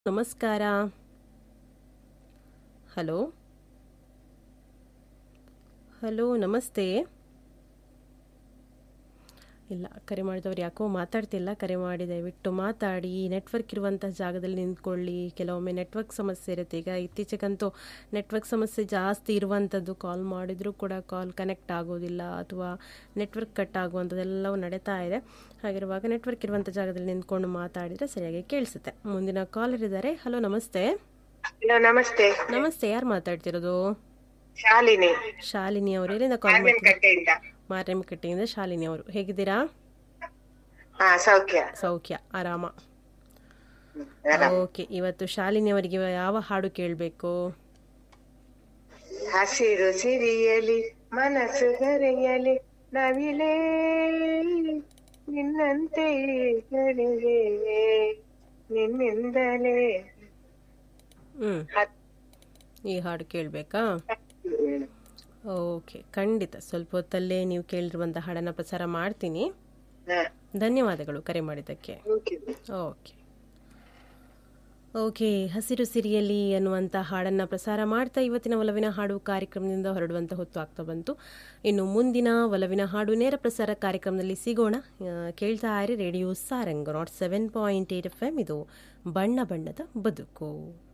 ನಮಸ್ಕಾರ hello hello ನಮಸ್ತೆ ಇಲ್ಲ ಕರೆ ಮಾಡಿದವ್ರು ಯಾಕೋ ಮಾತಾಡ್ತಿಲ್ಲ ಕರೆ ಮಾಡಿ ದಯವಿಟ್ಟು ಮಾತಾಡಿ ನೆಟ್ವರ್ಕ್ ಇರುವಂಥ ಜಾಗದಲ್ಲಿ ನಿಂತ್ಕೊಳ್ಳಿ ಕೆಲವೊಮ್ಮೆ ನೆಟ್ವರ್ಕ್ ಸಮಸ್ಯೆ ಇರುತ್ತೆ ಈಗ ಇತ್ತೀಚೆಗಂತೂ ನೆಟ್ವರ್ಕ್ ಸಮಸ್ಯೆ ಜಾಸ್ತಿ ಇರುವಂಥದ್ದು ಕಾಲ್ ಮಾಡಿದರೂ ಕೂಡ ಕಾಲ್ ಕನೆಕ್ಟ್ ಆಗೋದಿಲ್ಲ ಅಥವಾ ನೆಟ್ವರ್ಕ್ ಕಟ್ ಆಗುವಂಥದ್ದೆಲ್ಲವೂ ನಡೀತಾ ಇದೆ ಹಾಗಿರುವಾಗ ನೆಟ್ವರ್ಕ್ ಇರುವಂಥ ಜಾಗದಲ್ಲಿ ನಿಂತ್ಕೊಂಡು ಮಾತಾಡಿದರೆ ಸರಿಯಾಗಿ ಕೇಳಿಸುತ್ತೆ ಮುಂದಿನ ಕಾಲರ್ ಇದ್ದಾರೆ ಹಲೋ ನಮಸ್ತೆ ಹಲೋ ನಮಸ್ತೆ ನಮಸ್ತೆ ಯಾರು ಮಾತಾಡ್ತಿರೋದು ಶಾಲಿನಿ ಶಾಲಿನಿ ಅವರು ಎಲ್ಲಿಂದ ಕಾಲ್ ಮಾಡ್ತಿದ್ದಾರೆ ಕಟ್ಟೆಯಿಂದ ಮಾರೇಮಕಟ್ಟೆಯಿಂದ ಶಾಲಿನಿ ಅವರು ಹೇಗಿದ್ದೀರಾ ಹಾ ಸೌಖ್ಯ ಸೌಖ್ಯ ಆರಾಮ ಆರಾಮ್. ಓಕೆ ಇವತ್ತು ಶಾಲಿನಿ ಅವರಿಗೆ ಯಾವ ಹಾಡು ಕೇಳಬೇಕು ಹಸಿರು ಸಿರಿಯಲಿ ಮನಸ್ಸು ಗರೆಯಲಿ ನವಿಲೇ ನಿನ್ನಂತೆ ಕರೆವೆ ನಿನ್ನಿಂದಲೇ ಹ್ಮ್ ಹತ್- ಈ ಹಾಡು ಕೇಳಬೇಕಾ ಓಕೆ ಖಂಡಿತ ಸ್ವಲ್ಪ ಹೊತ್ತಲ್ಲೇ ನೀವು ಕೇಳಿರುವಂಥ ಹಾಡನ್ನು ಪ್ರಸಾರ ಮಾಡ್ತೀನಿ ಹಾ, ಧನ್ಯವಾದಗಳು ಕರೆ ಮಾಡಿದ್ದಕ್ಕೆ okay. ಓಕೆ ಓಕೆ ಹಸಿರು ಸಿರಿಯಲಿ ಅನ್ನುವಂಥ ಹಾಡನ್ನು ಪ್ರಸಾರ ಮಾಡ್ತಾ ಇವತ್ತಿನ ಒಲವಿನ ಹಾಡು ಕಾರ್ಯಕ್ರಮದಿಂದ ಹೊರಡುವಂಥ ಹೊತ್ತು ಆಗ್ತಾ ಬಂತು ಇನ್ನು ಮುಂದಿನ ಒಲವಿನ ಹಾಡು ನೇರ ಪ್ರಸಾರ ಕಾರ್ಯಕ್ರಮದಲ್ಲಿ ಸಿಗೋಣ ಆ, ಕೇಳ್ತಾ ಇರಿ radio Sarang nought seven point eight F M ಇದು ಬಣ್ಣ ಬಣ್ಣದ ಬದುಕು